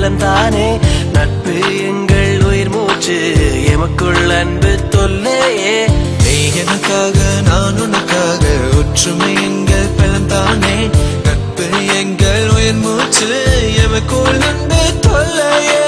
பலம் தானே நட்பு எங்கள் உயிர் மூச்சு எமக்குள் அன்பு தொல்லையே நீ எனக்காக நான் உனக்காக ஒற்றுமை எங்கள் பலம் தானே நட்பு எங்கள் உயிர் மூச்சு எமக்குள் அன்பு தொல்லையே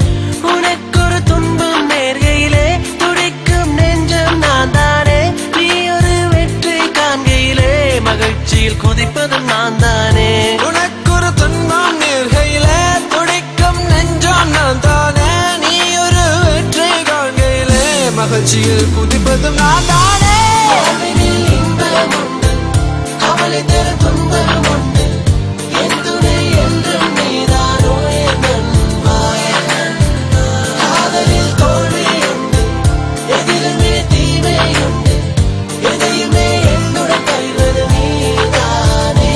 உனக்கொரு துன்பம் நேர்கையிலே துடிக்கும் நெஞ்சம் நான் தானே நீ ஒரு வெற்றி காண்கையிலே மகிழ்ச்சியில் கொதிப்பதும் நான் தானே உனக்கொரு துன்பம் நேர்கையிலே துடிக்கும் நெஞ்சம் நான் தானே நீ ஒரு வெற்றி காண்கையிலே மகிழ்ச்சியில் குதிப்பதும் நான் தானே வாழ்வினில் இன்பம் உண்டு கவலை தரும் துன்பம் உண்டு என் துணை என்றும் நீதானோ என் நண்பா, என் நண்பா. காதலில் தோல்வி உண்டு எதிலுமே தீமை உண்டு எதையுமே என்னுடன் பயிர்வது நீதானே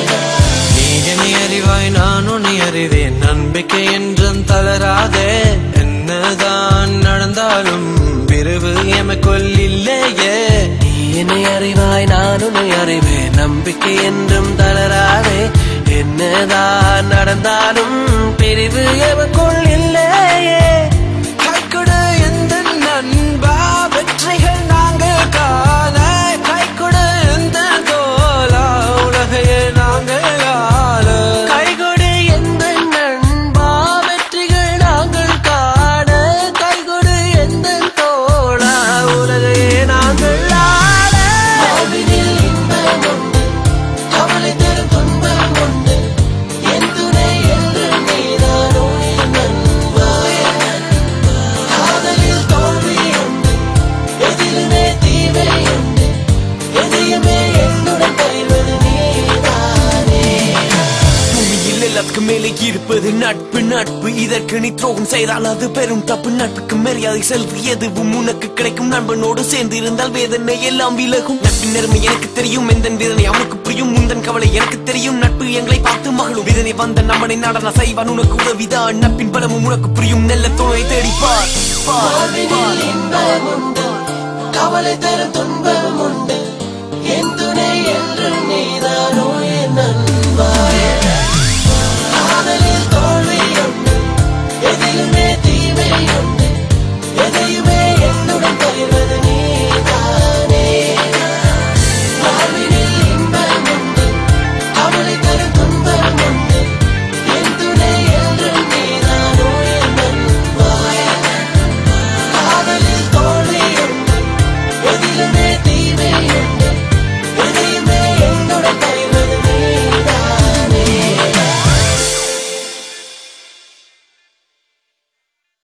நீ என்னை அறிவாய் நான் உன்னை அறிவேன் நம்பிக்கை என்றும் தளராதே என்னதான் நடந்தாலும் பிரிவு எமக்குள் இல்லையே நீ என்னை அறிவாய் நான் உன்னை அறிவேன் நம்பிக்கை என்றும் தளராதே என்னதான் நடந்தாலும் பிரிவு எவக்குள் இல்லையே கைக்குடு எந்த நண்பா வெற்றிகள் நாங்கள் காண கைக்குடு எந்த தோலா உலகையே நாங்கள் ஆள கைகொடு எந்த நண்பா வெற்றிகள் நாங்கள் காண கைகொடு எந்த தோழா உலகையே நாங்கள் ஆட வாழ்வினில் இன்பம் உண்டு கவலை தரும் துன்பம் உண்டு என் துணை என்று நீதானோ என் நண்பா, என் நண்பா. காதலில் தோல்வி உண்டு எதிலுமே தீமை உண்டு எதையுமே என்னுடன் பயிர்வது நீதானே பூமியில் எல்லாத்துக்கும் மேலே இருப்பது நட்பு நட்பு இதற்கு நீ துரோகம் செய்தால் அது பெரும் தப்பு நட்புக்கு மரியாதை செல்வி எதுவும் உனக்கு கிடைக்கும் நண்பனோடு சேர்ந்து இருந்தால் வேதனை எல்லாம் விலகும் நட்பின் நேர்மை எனக்கு தெரியும் எந்த வேதனை அவனுக்கு புரியும் முந்தன் கவலை எனக்கு தெரியும் நட்பு எங்களை பார்த்து மகளும் வேதனை வந்த நம்மனை நடன செய்வான் உனக்கு உதவிதான் நட்பின் பலமும் உனக்கு புரியும் நல்ல துணை தேடிப்பார் பார், வாழ்வினில் பார். இன்பம் உண்டு கவலை தரும் துன்பம் உண்டு என் துணை என்று நீதானோ என் நண்பா